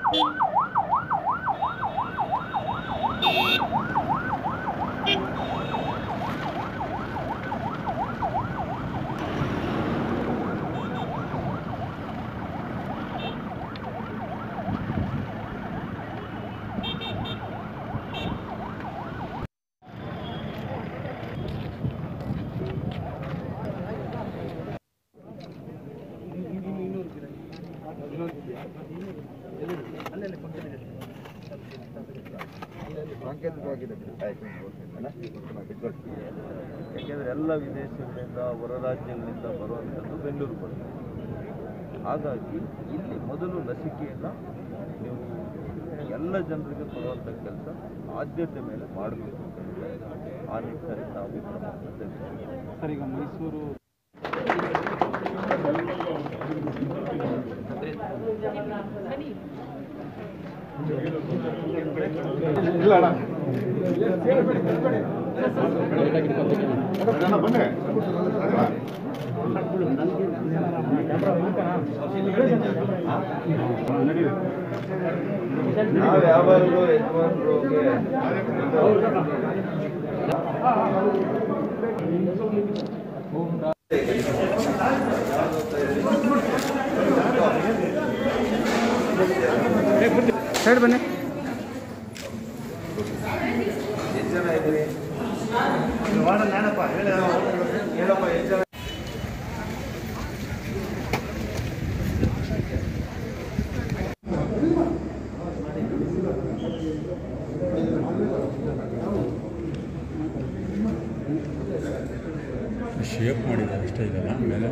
ಯಾಕೆಂದರೆ ಎಲ್ಲ ವಿದೇಶಗಳಿಂದ ಹೊರ ರಾಜ್ಯಗಳಿಂದ ಬರುವಂಥದ್ದು ಬೆಂಗಳೂರು ಬರುತ್ತೆ ಹಾಗಾಗಿ ಇಲ್ಲಿ ಮೊದಲು ಲಸಿಕೆಯನ್ನು ನೀವು ಎಲ್ಲ ಜನರಿಗೆ ಕೊಡುವಂಥ ಕೆಲಸ ಆದ್ಯತೆ ಮೇಲೆ ಮಾಡಬೇಕು ಆ ನಿಟ್ಟಿನಲ್ಲಿ ನಾವು ಕ್ರಮವನ್ನು ತೆಗೆದುಕೊಂಡಿದ್ದೇವೆ ಸರ್ ಈಗ ಮೈಸೂರು ನಾವು ಯಾವಾಗಲೂ ಯಜಮಾನರಿಗೆ ಸೈಡ್ ಬನ್ನಿ ಎಷ್ಟು ಜನ ಇದ್ದೀರಿ ಹೇಳಪ್ಪ ಎಷ್ಟು ಜನ ಶೇಪ್ ಮಾಡಿದ್ದಾರೆ ಇಷ್ಟ ಇದೆಲ್ಲ ಮೇಲೆ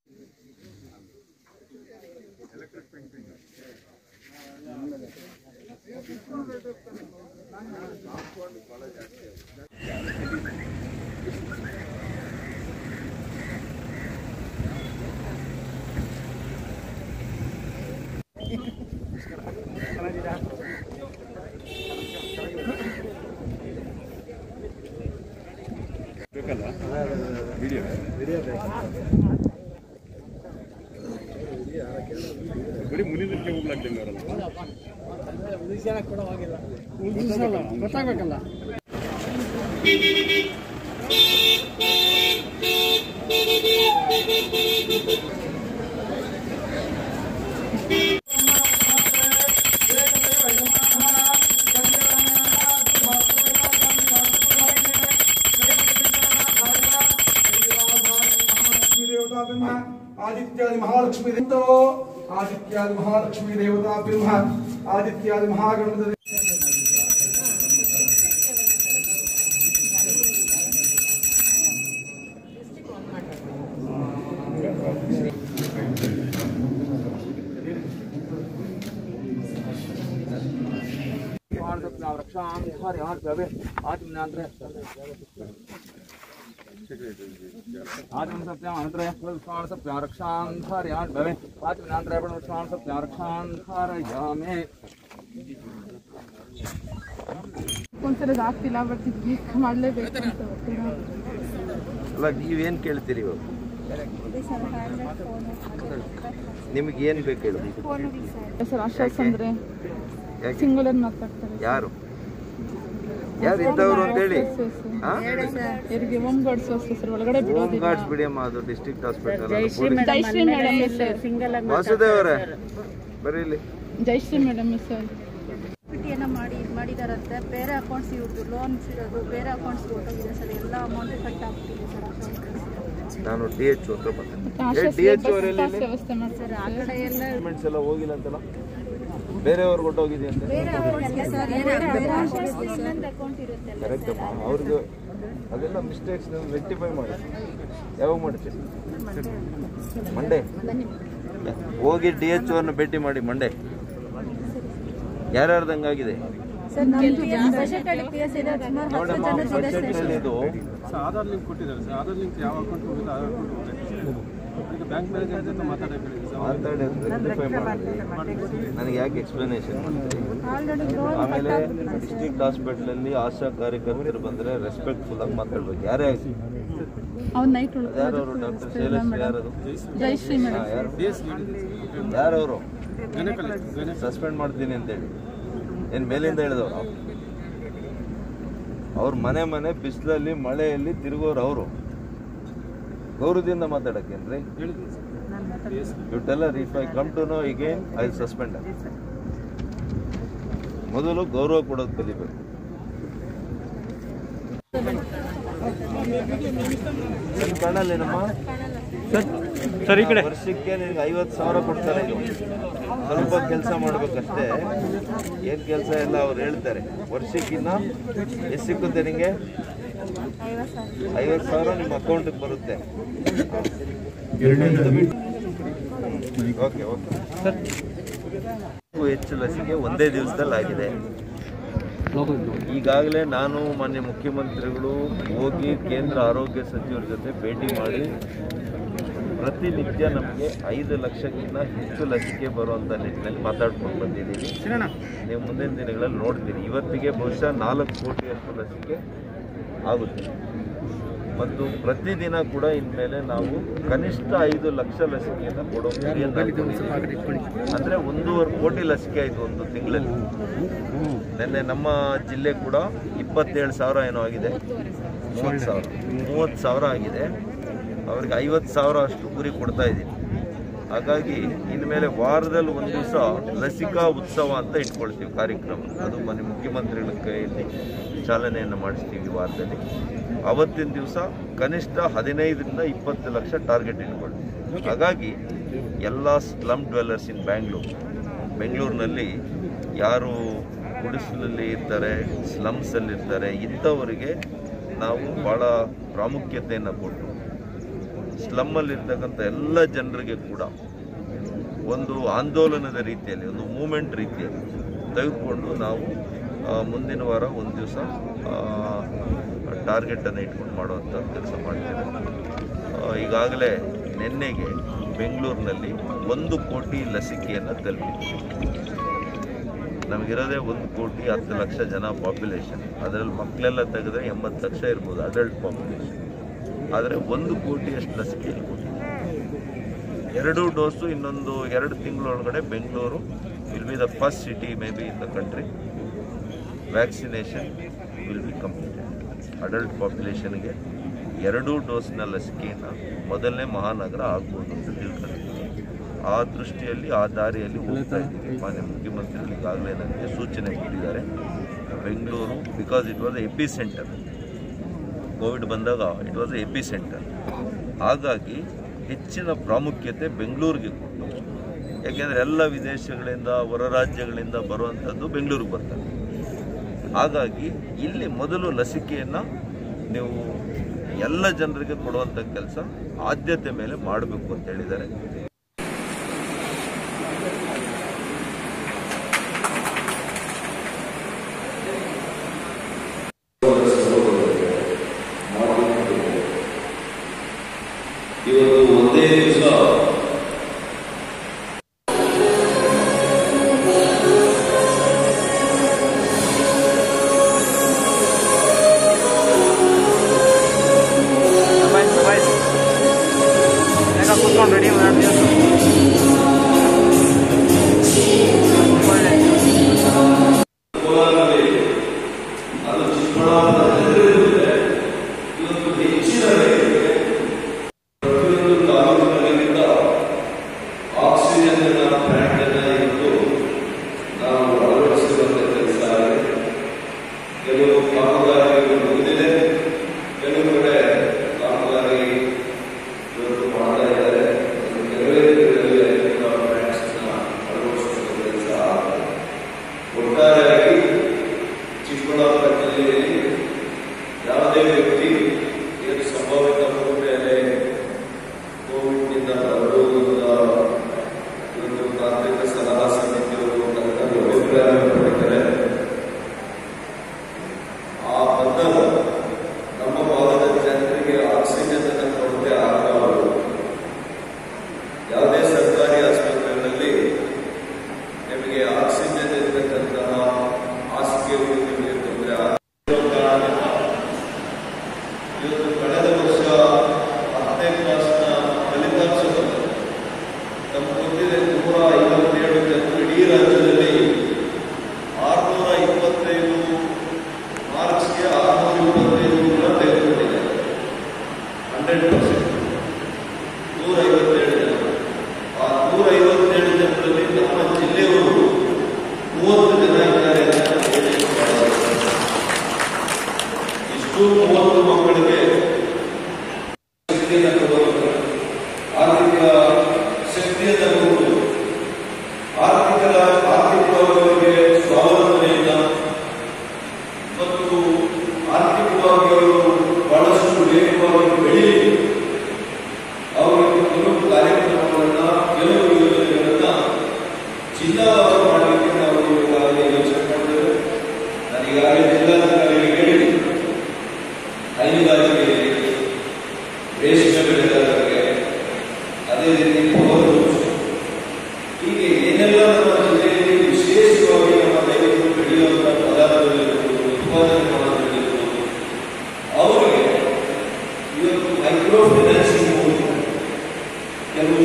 ಬೇಕಲ್ಲ ವಿಡಿಯೋ ಬರೀ ಮುನಿದಕ್ಕೆ ಹೋಗ್ಲಾಗ್ತಿಲ್ಲ ಅವರಲ್ಲ ಗೊತ್ತಾಗ್ಬೇಕಲ್ಲ लक्ष्मी देवता ब्रह्म आदित्यादि महालक्ष्मी देवतो आदित्यादि महालक्ष्मी देवता ब्रह्म आदित्यादि महागणपति ಒಂದ್ಸಲ ಆಗ್ತಿಲ್ಲ ಬಟ್ ಇದು ಮಾಡಲೇಬೇಕು ಅಂತ ಗೊತ್ತಿಲ್ಲ ಅಲ್ಲ ನೀವೇನು ಕೇಳ್ತೀರಿ ಇವಾಗ ನಿಮಗೆ ಏನು ಬೇಕು ಹೇಳು ಸರ್ ಆಶಾಸ್ ಅಂದ್ರೆ ಯಾಕೆ ಸಿಂಗುಲರ್ ಮಾತಾಡ್ತಾರೆ ಯಾರು ಯಾರು ಇದ್ದವರು ಅಂತೇಳಿ ಹಾ ಇವರಿಗೆ ಹೋಮ್ ಗಾರ್ಡ್ಸ್ ಅಷ್ಟೇ ಸರ್ ಒಳಗಡೆ ಹೋಮ್ ಬಿಡೋದಿಲ್ಲ ಗಾರ್ಡ್ಸ್ ಬಿಡಿ ಅಮ್ಮ ಅದು district hospital Jayashree madam sir Vasudev ಅವರೇ ಬರೀ ಇಲ್ಲಿ ಜಯಶ್ರೀ ಮೇಡಮ್ ಸರ್ ಪಿಟಿಯನ್ನು ಮಾಡಿ ಇದು ಮಾಡಿದಾರಂತೆ ಬೇರೆ ಅಕೌಂಟ್ಸ್ ಇವ್ರದ್ದು ಲೋನ್ಸ್ ಇರೋದು ಬೇರೆ ಅಕೌಂಟ್ಸ್ ಹೊಟ್ಟೋಗಿದೆ ಸರ್ ಎಲ್ಲ ಅಮೌಂಟ್ ಕಟ್ ಆಗ್ತಿದೆ ಸರ್ ಅಕೌಂಟ್ ನಾನು ಡಿ ಎಚ್ ಹತ್ರ ಬಂದೆ ಮತ್ತೆ ಆಶಾಸ್ ಡಿ ಎಚ್ ಅವರೆಲ್ಲ ಬಸ್ ವ್ಯವಸ್ಥೆ ಮಾಡ್ತಾರೆ ಆ ಕಡೆ ಎಲ್ಲ ಪೇಮೆಂಟ್ಸ್ ಎಲ್ಲ ಹೋಗಿಲ್ಲ ಅಂತಲ್ಲ ಬೇರೆಯವ್ರು ಕೊಟ್ಟೋಗಿದೆಯಂತೆ ಬೇರೆ ಅಕೌಂಟ್ಸ್ ಸರ್ ಇನ್ನೊಂದು ಅಕೌಂಟ್ ಇರುತ್ತೆ ಕರೆಕ್ಟ್ ಅಮ್ಮ ಅವ್ರಿಗೆ ಅದೆಲ್ಲ ಮಿಸ್ಟೇಕ್ಸ್ ರೆಕ್ಟಿಫೈ ಮಾಡಿ ಯಾವಾಗ ಮಾಡ್ತೀರಿ ಮಂಡೇ ಹೋಗಿ ಡಿ ಎಚ್ ಅವ್ರನ್ನ ಭೇಟಿ ಮಾಡಿ ಮಂಡೇ ಯಾರ್ಯಾರ್ದು ಹಂಗಾಗಿದೆ ಸರ್ ನಮ್ಮದು ಸ್ಪೆಷಲ್ ಪಿ ಎಸ್ ಇದೆ ಸುಮಾರು ಹತ್ತು ನೋಡಮ್ಮ ಜನ ಇದೆ ಬಜೆಟ್ ಅಲ್ಲಿ ಇದು ಸರ್ ಆಧಾರ್ ಲಿಂಕ್ ಕೊಟ್ಟಿದ್ದಾರೆ ಸರ್ ಆಧಾರ್ ಲಿಂಕ್ ಯಾವ ಅಕೌಂಟ್ ಹೋಗಿದೆ ಆ ಅಕೌಂಟ್ ಹೋಗಿದೆ ಈಗ ಬ್ಯಾಂಕ್ ಮ್ಯಾನೇಜರ್ ಜೊತೆ ಮಾತಾಡಕ್ಕೆ ಹೇಳಿದೆ ಸರ್ ಮಾತಾಡಿ ರೆಕ್ಟಿಫೈ ಮಾಡಿ ನನಗೆ ಯಾಕೆ ಎಕ್ಸ್ಪ್ಲನೇಷನ್ ಆಲ್ರೆಡಿ ಲೋನ್ ಆಮೇಲೆ ಡಿಸ್ಟ್ರಿಕ್ಟ್ ಹಾಸ್ಪಿಟ್ಲಲ್ಲಿ ಆಶಾ ಕಾರ್ಯಕರ್ತರು ಬಂದರೆ ರೆಸ್ಪೆಕ್ಟ್ಫುಲ್ ಆಗಿ ಮಾತಾಡ್ಬೇಕು ಯಾರೇ ಆಗಲಿ ಅವ್ರು ನೈಟ್ ಯಾರವರು ಡಾಕ್ಟರ್ ಶೈಲೇಶ್ ಯಾರದು ಜಯಶ್ರೀ ಮೇಡಮ್ ಹಾಂ ಯಾರು ಯಾರವರು ಸಸ್ಪೆಂಡ್ ಮಾಡ್ತೀನಿ ಅಂತೇಳಿ ಏನು ಮೇಲಿಂದ ಹೇಳಿದವರು ಅವ್ರ ಮನೆ ಮನೆ ಬಿಸಿಲಲ್ಲಿ ಮಳೆಯಲ್ಲಿ ತಿರುಗೋರು ಅವರು ಗೌರವದಿಂದ ಮಾತಾಡಕ್ಕೇನ್ರಿ ಹೇಳಿದ್ದೀನಿ sir you tell if I come to know again I suspend ಮೊದಲು ಗೌರವ ಕೊಡೋದು ಕಲಿಬೇಕು ನನ್ ಕಾಣಲ್ಲೇನಮ್ಮ ಸರ್ ಈ ಕಡೆ ವರ್ಷಕ್ಕೆ ನಿನಗೆ ಐವತ್ತು ಸಾವಿರ ಕೊಡ್ತಾರೆ ಇದು ಸ್ವಲ್ಪ ಕೆಲಸ ಮಾಡ್ಬೇಕಷ್ಟೇ ಏನ್ ಕೆಲಸ ಎಲ್ಲ ಅವ್ರು ಹೇಳ್ತಾರೆ ವರ್ಷಕ್ಕಿನ್ನ ಎಷ್ಟು ಸಿಕ್ಕುತ್ತೆ ನಿಮಗೆ ಐವತ್ತು ಸಾವಿರ ನಿಮ್ಮ ಅಕೌಂಟಿಗೆ ಬರುತ್ತೆ ಓಕೆ ಓಕೆ ಹೆಚ್ಚು ಲಸಿಕೆ ಒಂದೇ ದಿವಸದಲ್ಲಿ ಆಗಿದೆ ಈಗಾಗಲೇ ನಾನು ಮಾನ್ಯ ಮುಖ್ಯಮಂತ್ರಿಗಳು ಹೋಗಿ ಕೇಂದ್ರ ಆರೋಗ್ಯ ಸಚಿವರ ಜೊತೆ ಭೇಟಿ ಮಾಡಿ ಪ್ರತಿನಿತ್ಯ ನಮಗೆ ಐದು ಲಕ್ಷಕ್ಕಿಂತ ಹೆಚ್ಚು ಲಸಿಕೆ ಬರುವಂಥ ನಿಟ್ಟಿನಲ್ಲಿ ಮಾತಾಡ್ಕೊಂಡು ಬಂದಿದ್ದೀವಿ ನೀವು ಮುಂದಿನ ದಿನಗಳಲ್ಲಿ ನೋಡ್ತೀರಿ ಇವತ್ತಿಗೆ ಬಹುಶಃ ನಾಲ್ಕು ಕೋಟಿಯಷ್ಟು ಲಸಿಕೆ ಆಗುತ್ತೆ ಮತ್ತು ಪ್ರತಿದಿನ ಕೂಡ ಇನ್ಮೇಲೆ ನಾವು ಕನಿಷ್ಠ ಐದು ಲಕ್ಷ ಲಸಿಕೆಯನ್ನು ಕೊಡೋ ಗುರಿಯನ್ನು ಹಾಕೊಂಡಿದ್ದೀವಿ. ಅಂದ್ರೆ ಒಂದೂವರೆ ಕೋಟಿ ಲಸಿಕೆ ಆಯಿತು ಒಂದು ತಿಂಗಳಲ್ಲಿ ನಿನ್ನೆ ನಮ್ಮ ಜಿಲ್ಲೆ ಕೂಡ ಇಪ್ಪತ್ತೇಳು ಸಾವಿರ ಏನೋ ಆಗಿದೆ ಮೂವತ್ತು ಸಾವಿರ ಮೂವತ್ತು ಸಾವಿರ ಆಗಿದೆ ಅವ್ರಿಗೆ ಐವತ್ತು ಸಾವಿರ ಅಷ್ಟು ಗುರಿ ಕೊಡ್ತಾ ಇದ್ದೀನಿ ಹಾಗಾಗಿ ಇನ್ಮೇಲೆ ವಾರದಲ್ಲಿ ಒಂದು ದಿವಸ ಲಸಿಕಾ ಉತ್ಸವ ಅಂತ ಇಟ್ಕೊಳ್ತೀವಿ ಕಾರ್ಯಕ್ರಮ ಅದು ಮನೆ ಮುಖ್ಯಮಂತ್ರಿಗಳ ಕೈಯಲ್ಲಿ ಚಾಲನೆಯನ್ನು ಮಾಡಿಸ್ತೀವಿ ವಾರದಲ್ಲಿ ಅವತ್ತಿನ ದಿವಸ ಕನಿಷ್ಠ ಹದಿನೈದರಿಂದ ಇಪ್ಪತ್ತು ಲಕ್ಷ ಟಾರ್ಗೆಟ್ ಇಟ್ಕೊಳ್ತೀವಿ ಹಾಗಾಗಿ ಎಲ್ಲ ಸ್ಲಮ್ ಡ್ವೆಲ್ಲರ್ಸ್ ಇನ್ ಬ್ಯಾಂಗ್ಳೂರ್ ಬೆಂಗಳೂರಿನಲ್ಲಿ ಯಾರು ಗುಡಿಸಲಲ್ಲಿ ಇರ್ತಾರೆ ಸ್ಲಮ್ಸಲ್ಲಿ ಇರ್ತಾರೆ ಇಂಥವರಿಗೆ ನಾವು ಭಾಳ ಪ್ರಾಮುಖ್ಯತೆಯನ್ನು ಕೊಟ್ಟು ಸ್ಲಮ್ಮಲ್ಲಿ ಇರ್ತಕ್ಕಂಥ ಎಲ್ಲ ಜನರಿಗೆ ಕೂಡ ಒಂದು ಆಂದೋಲನದ ರೀತಿಯಲ್ಲಿ ಒಂದು ಮೂಮೆಂಟ್ ರೀತಿಯಲ್ಲಿ ತೆಗೆದುಕೊಂಡು ನಾವು ಆ, ಮುಂದಿನ ವಾರ ಒಂದು ದಿವಸ ಟಾರ್ಗೆಟನ್ನು ಇಟ್ಕೊಂಡು ಮಾಡುವಂಥ ಕೆಲಸ ಮಾಡ್ತೇವೆ ಆ, ಈಗಾಗಲೇ ನಿನ್ನೆಗೆ ಬೆಂಗಳೂರಿನಲ್ಲಿ ಒಂದು ಕೋಟಿ ಲಸಿಕೆಯನ್ನು ತಲುಪಿದ್ದೀವಿ ನಮಗಿರೋದೇ ಒಂದು ಕೋಟಿ ಹತ್ತು ಲಕ್ಷ ಜನ ಪಾಪ್ಯುಲೇಷನ್ ಅದರಲ್ಲಿ ಮಕ್ಕಳೆಲ್ಲ ತೆಗೆದ್ರೆ ಎಂಬತ್ತು ಲಕ್ಷ ಇರ್ಬೋದು ಅಡಲ್ಟ್ ಪಾಪ್ಯುಲೇಷನ್ ಆದರೆ ಒಂದು ಕೋಟಿಯಷ್ಟು ಲಸಿಕೆ ಇಲ್ಲಿ ಕೊಟ್ಟಿದ್ದೀವಿ ಎರಡು ಡೋಸು ಇನ್ನೊಂದು ಎರಡು ತಿಂಗಳೊಳಗಡೆ Bengaluru will be the first city may be in the country vaccination will be completed adult ಪಾಪ್ಯುಲೇಷನ್ಗೆ ಎರಡೂ ಡೋಸ್ನ ಲಸಿಕೆಯನ್ನು ಮೊದಲನೇ ಮಹಾನಗರ ಆಗ್ಬೋದು ಅಂತ ತಿಳ್ಕೊಂಡಿದ್ದೀವಿ ಆ ದೃಷ್ಟಿಯಲ್ಲಿ ಆ ದಾರಿಯಲ್ಲಿ ಹೋಗ್ತಾ ಇದ್ದೀವಿ ಮಾನ್ಯ ಮುಖ್ಯಮಂತ್ರಿಗಳು ಈಗಾಗಲೇ ನನಗೆ ಸೂಚನೆ ಕೊಟ್ಟಿದ್ದಾರೆ Bengaluru because it was epicentre covid ಬಂದಾಗ ಇಟ್ ವಾಸ್ ಎಪಿ ಸೆಂಟರ್ ಹಾಗಾಗಿ ಹೆಚ್ಚಿನ ಪ್ರಾಮುಖ್ಯತೆ ಬೆಂಗಳೂರಿಗೆ ಕೊಟ್ಟು ಯಾಕೆಂದರೆ ಎಲ್ಲ ವಿದೇಶಗಳಿಂದ ಹೊರ ರಾಜ್ಯಗಳಿಂದ ಬರುವಂಥದ್ದು ಬೆಂಗಳೂರಿಗೆ ಬರ್ತಾರೆ ಹಾಗಾಗಿ ಇಲ್ಲಿ ಮೊದಲು ಲಸಿಕೆಯನ್ನು ನೀವು ಎಲ್ಲ ಜನರಿಗೆ ಕೊಡುವಂಥ ಕೆಲಸ ಆದ್ಯತೆ ಮೇಲೆ ಮಾಡಬೇಕು ಅಂತ ಹೇಳಿದ್ದಾರೆ ಇವತ್ತು ಒಂದೇ ದಿವಸ ಕುತ್ಕೊಂಡು ರೆಡಿ ಮಾಡಿ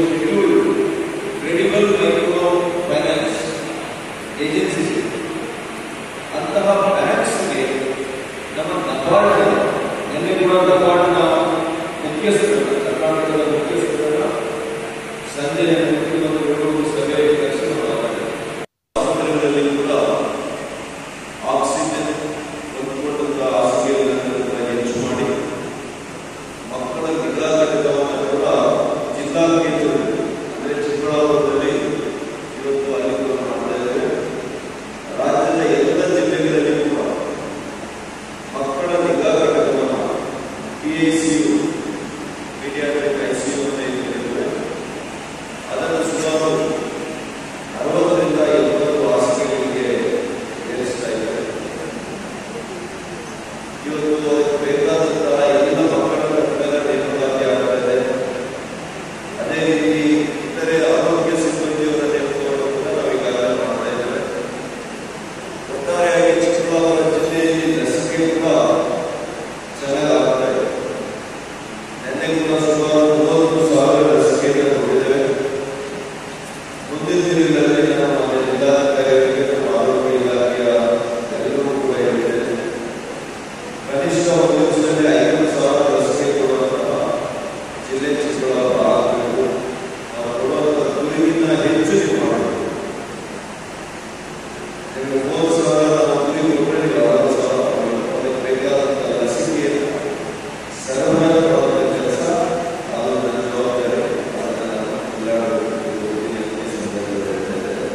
ಕ್ರೆಡಿಬಲ್ ಮೈಕ್ರೋ ಫೈನಾನ್ಸ್ ಏಜೆನ್ಸಿ ಅಂತಹ ಬ್ಯಾಂಕ್ಸ್ಗೆ ನಮ್ಮ ನಬಾರ್ಡ್ ನಿನ್ನೆ ಕೂಡ ನಬಾರ್ಡ್ನ ಮುಖ್ಯಸ್ಥರನ್ನ ಕರ್ನಾಟಕದ ಮುಖ್ಯಸ್ಥರನ್ನ ಸಂಜೆ ಮುಖ್ಯಮಂತ್ರಿಗಳು ಸಭೆ ಕರೆಸಿ ಮಾತಾಡಿದರು ಸಮುದ್ರದಲ್ಲಿ ಕೂಡ ಆಕ್ಸಿಜನ್ ಕೊಂಡುಕೊಂಡಂತ ಹಾಸಿಗೆಗಳನ್ನು ಕೂಡ ಹೆಚ್ಚು ಮಾಡಿ ಮಕ್ಕಳ ನಿಗಾ ಘಟಕವನ್ನು ಕೂಡ ಜಿಲ್ಲಾ ಕೇಂದ್ರದಲ್ಲಿ ಅಂದರೆ ಚಿಕ್ಕಬಳ್ಳಾಪುರದಲ್ಲಿ ಇವತ್ತು ಅಲ್ಲಿ ಕೂಡ ಮಾಡ್ತಾ ಇದ್ದಾರೆ ರಾಜ್ಯದ ಎಲ್ಲ ಜಿಲ್ಲೆಗಳಲ್ಲಿ ಕೂಡ ಮಕ್ಕಳ ನಿಗಾ ಘಟಕವನ್ನು P I C U paediatric I C U ಅಂತ ಏನು ಕರೀತಾರೆ ಅದನ್ನು ಸುಮಾರು ಅರವತ್ತರಿಂದ ಎಪ್ಪತ್ತು ಹಾಸಿಗೆಗಳಿಗೆ ಏರಿಸ್ತಾ ಇದ್ದಾರೆ ಇವತ್ತು ಅದಕ್ಕೆ ಬೇಕಾದಂತಹ ಎಲ್ಲ ಮಕ್ಕಳ ಕಟ್ಟಡ ನೇಮಕಾತಿ ಆಗ್ತಾ ಇದೆ ಅದೇ ರೀತಿ ಇತರೆ ಆರೋಗ್ಯ ಸಿಬ್ಬಂದಿಯವರ ನೇಮಕವನ್ನು ಕೂಡ ನಾವು ಈಗಾಗಲೇ ಮಾಡ್ತಾ ಇದ್ದೇವೆ ಒಟ್ಟಾರೆಯಾಗಿ ಚಿಕ್ಕಬಳ್ಳಾಪುರ ಜಿಲ್ಲೆಯಲ್ಲಿ ಲಸಿಕೆ ಕೂಡ ಚೆನ್ನಾಗಿ ಆಗ್ತಾ ಇದೆ ನಿನ್ನೆ ಕೂಡ ಸುಮಾರು ಮೂವತ್ತು ಸಾವಿರ ಲಸಿಕೆಯನ್ನು ಕೊಟ್ಟಿದ್ದೇವೆ ಮುಂದಿನ ದಿನಗಳಲ್ಲಿ ನಾವು ನಮ್ಮ ಜಿಲ್ಲಾಧಿಕಾರಿಗಳಿಗೆ ನಮ್ಮ ಆರೋಗ್ಯ ಇಲಾಖೆಯ ಎಲ್ಲರೂ ಕೂಡ ಹೇಳಿದ್ದೇವೆ ಕನಿಷ್ಠ ಒಂದು ದಿವಸದಲ್ಲಿ ಐವತ್ತು ಸಾವಿರ ಲಸಿಕೆ ಕೊಡುವಂತಹ ಜಿಲ್ಲೆ ಚಿಕ್ಕಬಳ್ಳಾಪುರ ಆಗಬೇಕು ನಾವು ಕೊಡುವಂತಹ ಗುರಿಗಿಂತ ಹೆಚ್ಚು ನೀವು ಮಾಡಬೇಕು ನಿಮಗೆ ಮೂವತ್ತು ಸಾವಿರ ನಾವು ಗುರಿ ಕೊಟ್ಟರೆ ನೀವು ಅರವತ್ತು ಸಾವಿರ ಕೊಡಬೇಕು ಅದಕ್ಕೆ ಬೇಕಾದಂತಹ ಲಸಿಕೆಯನ್ನು ಸರಬರಾಜು ಮಾಡುವಂಥ ಕೆಲಸ ಅದು ನನ್ನ ಜವಾಬ್ದಾರಿ ಅದನ್ನು ನಾನು ಎಲ್ಲರಿಗೂ ಈ ಸಂದರ್ಭದಲ್ಲಿ ಹೇಳ್ತಾ ಇದ್ದೇನೆ.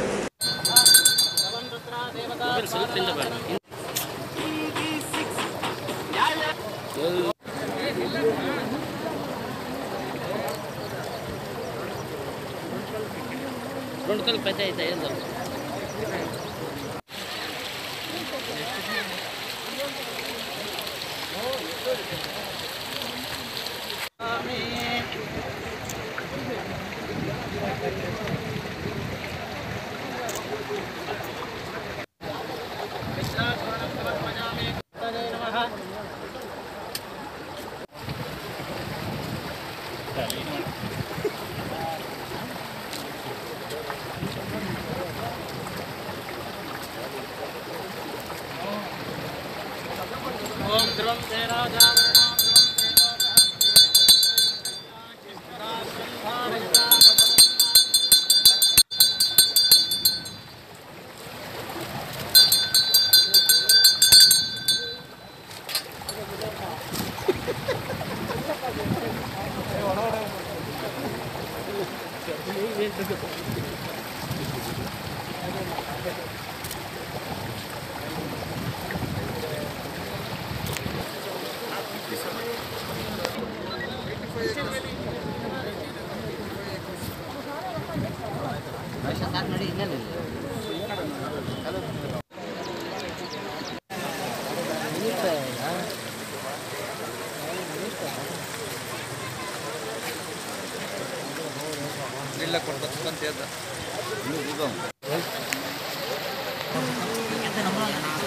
రెండు కలిపి పెద్ద అయితే ఏందో ఓం ధ్రువం జయరాజా ನೋಡಿ ಇನ್ನೇನಿಲ್ಲ ಇಲ್ಲ ಕೊಡ್ಬೇಕಂತ ಹೇಳ್ದ ಎಂತ ನಂಬಲ್ಲ